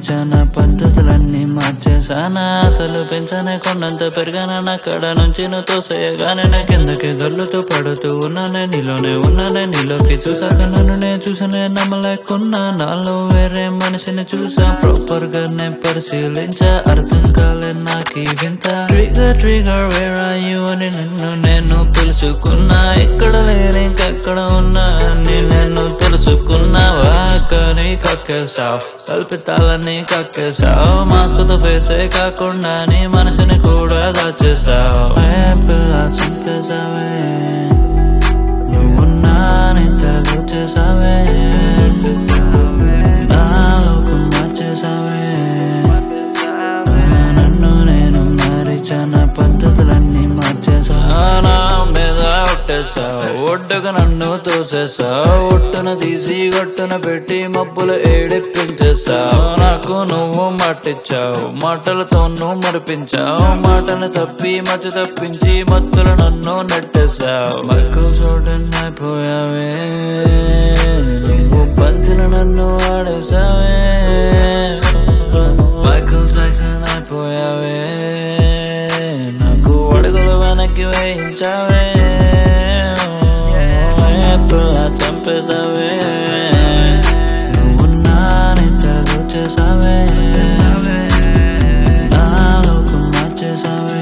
మారిచానా పద్ధతులన్నీ మార్చేసానా అసలు పెంచానే కొండంత పెరిగానా అక్కడ నుంచి నువ్వు తోసేయగానే నా కిందకి దొర్లుతూ పడుతూ ఉన్నానే నీలోనే ఉన్నానే నీలోకి చూసాక నన్ను నేను చూసనే నమ్మలేకున్నా నాలో వేరే మనిషిని చూసా ప్రాపర్ గా నేను పరిశీలించా అర్థం కాలే నాకు వింత trigger trigger where are you అని నిన్ను నేను తెలుసుకున్నా ఇక్కడ లేని ఇంకెక్కడ ఉన్నా అని నేను తెలుసుకున్నావా కానీ కక్కేసావు కల్పితాలని కక్కేసావు మాస్కుతో ఫేసే కాకుండా నీ మనసుని కూడా దాచేసావు ఏ పిల్ల చంపేసావే నువ్వున్నా నింతలు చేసావే నాలోకి మార్చేసావే నన్ను నేను మారిచాన పద్ధతులన్నీ మార్చేసానా మీద ఒట్టేసావు ఒడ్డుకు నన్ను తోసేసావు ఒట్టున తీసి గట్టున పెట్టి మబ్బులు ఏడిపించేసావు నాకు నువ్వు మట్టిచ్చావు మాటలతో నువ్వు మరిపించావు మాటను తప్పి మతి తప్పించి మత్తులు నన్ను నెట్టేశావు మైకల్ చూడన్ అయిపోయావే నువ్వు బంతిని నన్ను ఆడేసావే మైకల్ జాక్సన్ అయిపోయావే నాకు అడుగులు వెనక్కి వేయించావే పిల్ల చంపేసావే నువ్వు నానింతలు చేసావే నాలోకి మార్చేసావే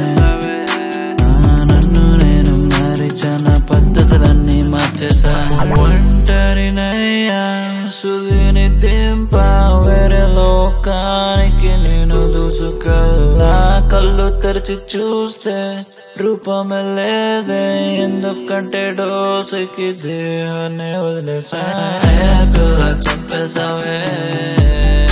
నన్ను నేను మారిచాన పద్ధతులన్నీ మార్చేసా ఒంటరినయ్యా సుదిని దింప వేరే లోకానికి నేను దూసుకెళ్ళా కళ్ళు తెరిచి చూస్తే రూపమే లేదే ఎందుకంటే డోసుకి దేహాన్ని వదిలేసా పిల్ల చంపేసావే